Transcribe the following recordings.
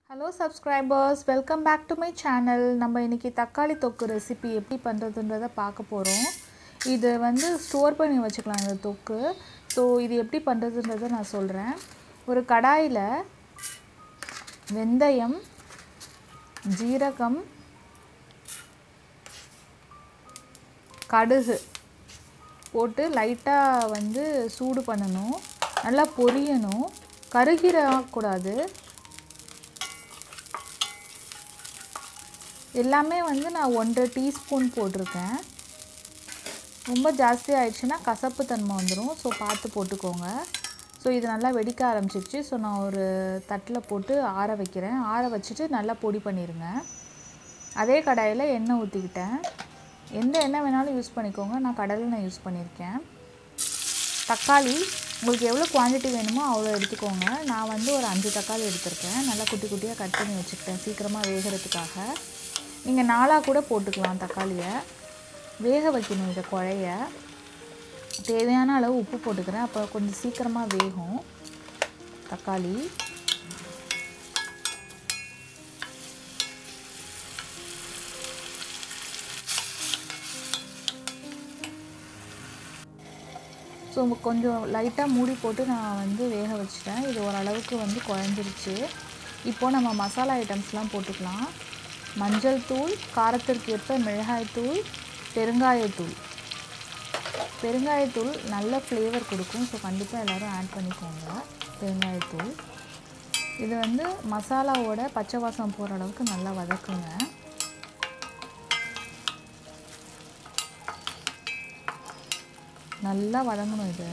hello subscribers welcome back to my channel நம்ம இன்றைக்கி தக்காளி தொக்கு ரெசிபி எப்படி பண்ணுறதுன்றதை பார்க்க போகிறோம் இது வந்து ஸ்டோர் பண்ணி வச்சுக்கலாம் இந்த தொக்கு ஸோ இது எப்படி பண்ணுறதுன்றதை நான் சொல்கிறேன் ஒரு கடாயில் வெந்தயம் ஜீரகம் கடுகு போட்டு லைட்டாக வந்து சூடு பண்ணணும் நல்லா பொரியணும் கருகிடக்கூடாது எல்லாமே வந்து நான் ஒன்றரை டீஸ்பூன் போட்டிருக்கேன் ரொம்ப ஜாஸ்தி ஆயிடுச்சுன்னா கசப்பு தன்மை வந்துடும் ஸோ பார்த்து போட்டுக்கோங்க ஸோ இது நல்லா வெடிக்க ஆரம்பிச்சிருச்சு ஸோ நான் ஒரு தட்டில் போட்டு ஆற வைக்கிறேன் ஆற வச்சுட்டு நல்லா பொடி பண்ணிடுங்க அதே கடாயில் எண்ணெய் ஊற்றிக்கிட்டேன் எந்த எண்ணெய் வேணாலும் யூஸ் பண்ணிக்கோங்க நான் கடலெண்ணெய் யூஸ் பண்ணியிருக்கேன் தக்காளி உங்களுக்கு எவ்வளோ குவான்டிட்டி வேணுமோ அவ்வளோ எடுத்துக்கோங்க நான் வந்து ஒரு அஞ்சு தக்காளி எடுத்திருக்கேன் நல்லா குட்டி குட்டியாக கட் பண்ணி வச்சுக்கிட்டேன் சீக்கிரமாக வேகிறதுக்காக நீங்கள் நாளாக கூட போட்டுக்கலாம் தக்காளியை வேக வைக்கணும் இதை குழைய தேவையான அளவு உப்பு போட்டுக்கிறேன் அப்போ கொஞ்சம் சீக்கிரமாக வேகும் தக்காளி ஸோ கொஞ்சம் லைட்டாக மூடி போட்டு நான் வந்து வேக வச்சிட்டேன் இது ஓரளவுக்கு வந்து குழஞ்சிருச்சு இப்போது நம்ம மசாலா ஐட்டம்ஸ்லாம் போட்டுக்கலாம் மஞ்சள் தூள் காரத்திற்கு ஏற்ப மிளகாய்த்தூள் பெருங்காயத்தூள் பெருங்காயத்தூள் நல்ல ஃப்ளேவர் கொடுக்கும் ஸோ கண்டிப்பாக எல்லோரும் ஆட் பண்ணிக்கோங்க பெருங்காயத்தூள் இது வந்து மசாலாவோட பச்சை வாசம் போகிற அளவுக்கு நல்லா வதக்குங்க நல்லா வதங்கணும் இது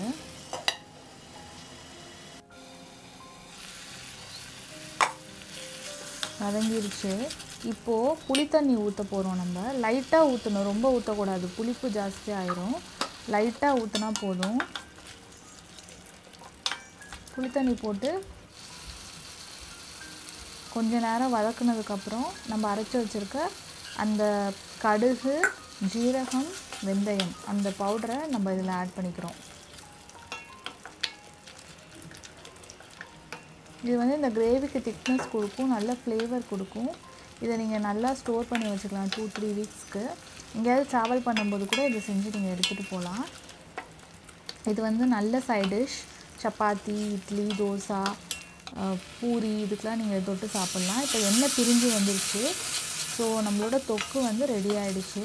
வதங்கிருச்சு இப்போது புளி தண்ணி ஊற்ற போகிறோம் நம்ம லைட்டாக ஊற்றணும் ரொம்ப ஊற்றக்கூடாது புளிப்பு ஜாஸ்தி ஆயிரும் லைட்டாக ஊற்றினா போதும் புளி தண்ணி போட்டு கொஞ்ச நேரம் வதக்குனதுக்கப்புறம் நம்ம அரைச்சி வச்சுருக்க அந்த கடுகு ஜீரகம் வெந்தயம் அந்த பவுடரை நம்ம இதில் ஆட் பண்ணிக்கிறோம் இது வந்து இந்த கிரேவிக்கு திக்னஸ் கொடுக்கும் நல்ல ஃப்ளேவர் கொடுக்கும் இதை நீங்கள் நல்லா ஸ்டோர் பண்ணி வச்சுக்கலாம் டூ த்ரீ வீக்ஸ்க்கு எங்கேயாவது ட்ராவல் பண்ணும்போது கூட இதை செஞ்சு நீங்கள் எடுத்துகிட்டு போகலாம் இது வந்து நல்ல சைட் டிஷ் சப்பாத்தி இட்லி தோசை பூரி இதுக்கெலாம் நீங்கள் தொட்டு சாப்பிட்லாம் இப்போ எண்ணெய் பிரிஞ்சு வந்துருச்சு ஸோ நம்மளோட தொக்கு வந்து ரெடி ஆகிடுச்சு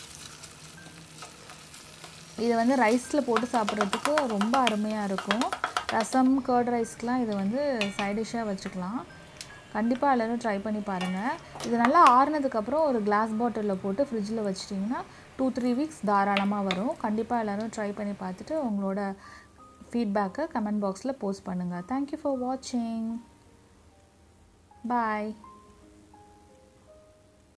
இதை வந்து ரைஸில் போட்டு சாப்பிட்றதுக்கு ரொம்ப அருமையாக இருக்கும் ரசம் கர்ட் ரைஸ்க்கெலாம் இதை வந்து சைட் டிஷ்ஷாக வச்சுக்கலாம் கண்டிப்பாக எல்லோரும் ட்ரை பண்ணி பாருங்கள் இது நல்லா ஆறுனதுக்கப்புறம் ஒரு கிளாஸ் பாட்டிலில் போட்டு ஃப்ரிட்ஜில் வச்சிட்டிங்கன்னா டூ த்ரீ வீக்ஸ் தாராளமாக வரும் கண்டிப்பாக எல்லோரும் ட்ரை பண்ணி பார்த்துட்டு உங்களோட ஃபீட்பேக்கை கமெண்ட் பாக்ஸில் போஸ்ட் பண்ணுங்கள் தேங்க்யூ ஃபார் வாட்சிங் பாய்